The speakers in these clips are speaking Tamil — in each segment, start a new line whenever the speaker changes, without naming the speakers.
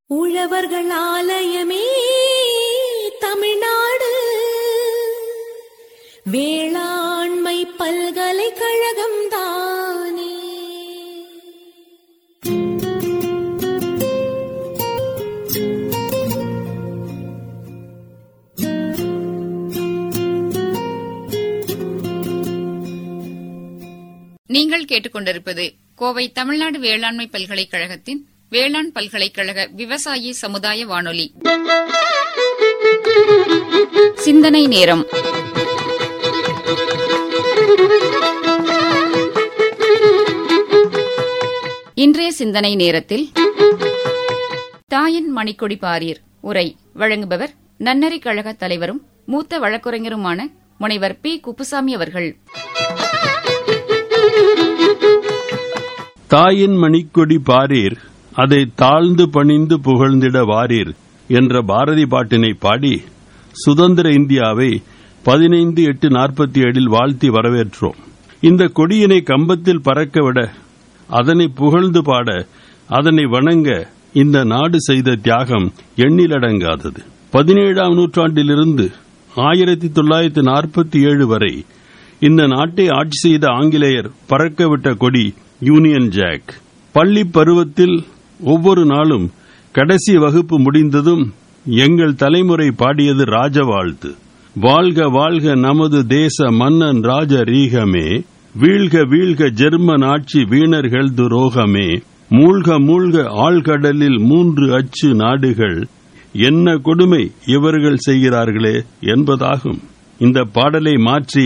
உழவர்கள் ஆலயமே தமிழ்நாடு வேளாண்மை பல்கலைக்கழகம் தானே
நீங்கள் கேட்டுக்கொண்டிருப்பது கோவை தமிழ்நாடு வேளாண்மை பல்கலைக்கழகத்தின் வேளாண் பல்கலைக்கழக விவசாயி சமுதாய வானொலி சிந்தனை நேரம் இன்றைய சிந்தனை நேரத்தில் தாயின் மணிக்கொடி பாரீர் உரை வழங்குபவர் நன்னறி கழக தலைவரும் மூத்த வழக்குரைஞருமான முனைவர் பி குப்புசாமி அவர்கள்
தாயின் மணிக்கொடி பாரீர் அதை தாழ்ந்து பணிந்து புகழ்ந்திட வாரீர் என்ற பாரதி பாட்டினை பாடி சுதந்திர இந்தியாவை பதினைந்து எட்டு நாற்பத்தி ஏழில் வாழ்த்தி வரவேற்றோம் இந்த கொடியினை கம்பத்தில் பறக்கவிட அதனை புகழ்ந்து பாட அதனை வணங்க இந்த நாடு செய்த தியாகம் எண்ணிலடங்காதது பதினேழாம் நூற்றாண்டிலிருந்து ஆயிரத்தி தொள்ளாயிரத்தி நாற்பத்தி ஏழு வரை இந்த நாட்டை ஆட்சி செய்த ஆங்கிலேயர் பறக்கவிட்ட கொடி யூனியன் ஜாக் பள்ளி பருவத்தில் ஒவ்வொரு நாளும் கடைசி வகுப்பு முடிந்ததும் எங்கள் தலைமுறை பாடியது ராஜ வாழ்த்து வாழ்க வாழ்க நமது தேச மன்னன் ராஜ ரீகமே வீழ்க வீழ்க ஜெர்மன் ஆட்சி வீணர்கள் துரோகமே மூழ்க மூழ்க ஆழ்கடலில் மூன்று அச்சு நாடுகள் என்ன கொடுமை இவர்கள் செய்கிறார்களே என்பதாகும் இந்த பாடலை மாற்றி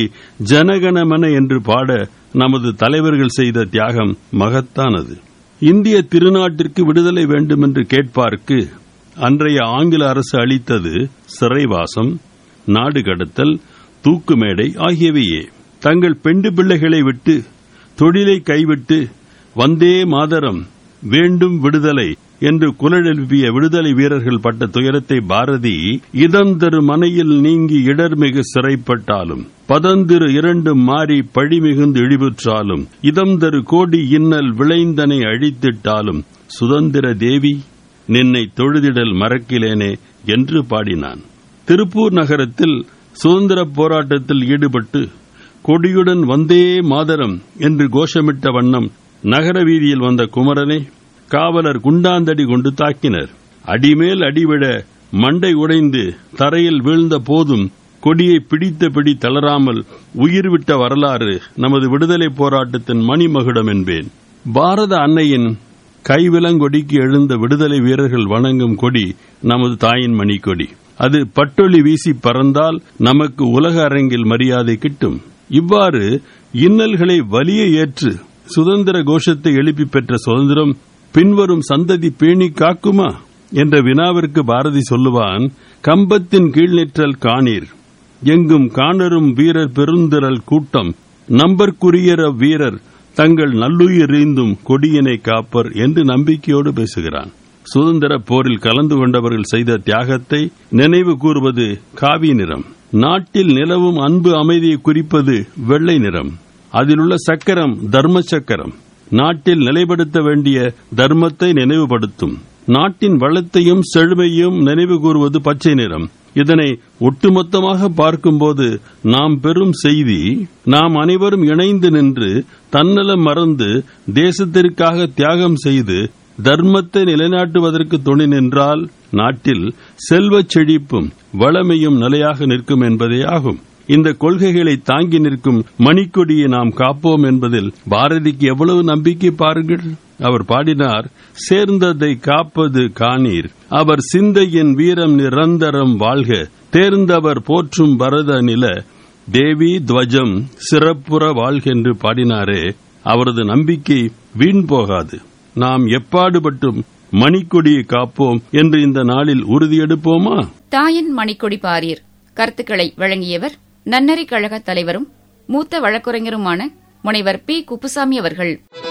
ஜனகணமன என்று பாட நமது தலைவர்கள் செய்த தியாகம் மகத்தானது இந்திய திருநாட்டிற்கு விடுதலை வேண்டும் என்று கேட்பார்க்கு அன்றைய ஆங்கில அரசு அளித்தது சிறைவாசம் நாடு கடத்தல் தூக்குமேடை ஆகியவையே தங்கள் பெண்டு பிள்ளைகளை விட்டு தொழிலை கைவிட்டு வந்தே மாதரம் வேண்டும் விடுதலை என்று குரலெழுப்பிய விடுதலை வீரர்கள் பட்ட துயரத்தை பாரதி இதந்தரு மனையில் நீங்கி இடர்மிகு சிறைப்பட்டாலும் பதந்திரு இரண்டு மாறி பழிமிகுந்து இழிவுற்றாலும் இதம்தரு கோடி இன்னல் விளைந்தனை அழித்திட்டாலும் சுதந்திர தேவி நின்னை தொழுதிடல் மறக்கிலேனே என்று பாடினான் திருப்பூர் நகரத்தில் சுதந்திர போராட்டத்தில் ஈடுபட்டு கொடியுடன் வந்தே மாதரம் என்று கோஷமிட்ட வண்ணம் நகர வீதியில் வந்த குமரனை காவலர் குண்டாந்தடி கொண்டு தாக்கினர் அடிமேல் அடிவிட மண்டை உடைந்து தரையில் வீழ்ந்த போதும் கொடியை பிடித்த பிடி தளராமல் உயிர் விட்ட வரலாறு நமது விடுதலை போராட்டத்தின் மணிமகுடம் என்பேன் பாரத அன்னையின் கைவிலங்கொடிக்கு எழுந்த விடுதலை வீரர்கள் வணங்கும் கொடி நமது தாயின் மணிக்கொடி அது பட்டொளி வீசி பறந்தால் நமக்கு உலக அரங்கில் மரியாதை கிட்டும் இவ்வாறு இன்னல்களை வலிய ஏற்று சுதந்திர கோஷத்தை எழுப்பி பெற்ற சுதந்திரம் பின்வரும் சந்ததி பேணி காக்குமா என்ற வினாவிற்கு பாரதி சொல்லுவான் கம்பத்தின் கீழ் நிற்றல் காணீர் எங்கும் காணரும் வீரர் பெருந்திரல் கூட்டம் நம்பர்க்குரியர வீரர் தங்கள் நல்லுயிரீந்தும் கொடியினை காப்பர் என்று நம்பிக்கையோடு பேசுகிறான் சுதந்திர போரில் கலந்து கொண்டவர்கள் செய்த தியாகத்தை நினைவு கூறுவது காவி நிறம் நாட்டில் நிலவும் அன்பு அமைதியை குறிப்பது வெள்ளை நிறம் அதிலுள்ள சக்கரம் தர்ம சக்கரம் நாட்டில் நிலைப்படுத்த வேண்டிய தர்மத்தை நினைவுபடுத்தும் நாட்டின் வளத்தையும் செழுமையும் நினைவு கூறுவது பச்சை நிறம் இதனை ஒட்டுமொத்தமாக பார்க்கும்போது நாம் பெறும் செய்தி நாம் அனைவரும் இணைந்து நின்று தன்னலம் மறந்து தேசத்திற்காக தியாகம் செய்து தர்மத்தை நிலைநாட்டுவதற்கு துணை நின்றால் நாட்டில் செல்வச் செழிப்பும் வளமையும் நிலையாக நிற்கும் என்பதே ஆகும் இந்த கொள்கைகளை தாங்கி நிற்கும் மணிக்கொடியை நாம் காப்போம் என்பதில் பாரதிக்கு எவ்வளவு நம்பிக்கை பாருங்கள் அவர் பாடினார் சேர்ந்ததை காப்பது காணீர் அவர் சிந்தையின் வீரம் நிரந்தரம் வாழ்க தேர்ந்தவர் போற்றும் பரத நில தேவி துவஜம் சிறப்புற வாழ்க என்று பாடினாரே அவரது நம்பிக்கை வீண் போகாது நாம் எப்பாடுபட்டும் மணிக்கொடியை காப்போம் என்று இந்த நாளில் உறுதியெடுப்போமா
தாயின் மணிக்கொடி பாரீர் கருத்துக்களை வழங்கியவர் நன்னறி கழக தலைவரும் மூத்த வழக்குரைஞருமான முனைவர் பி குப்புசாமி அவர்கள்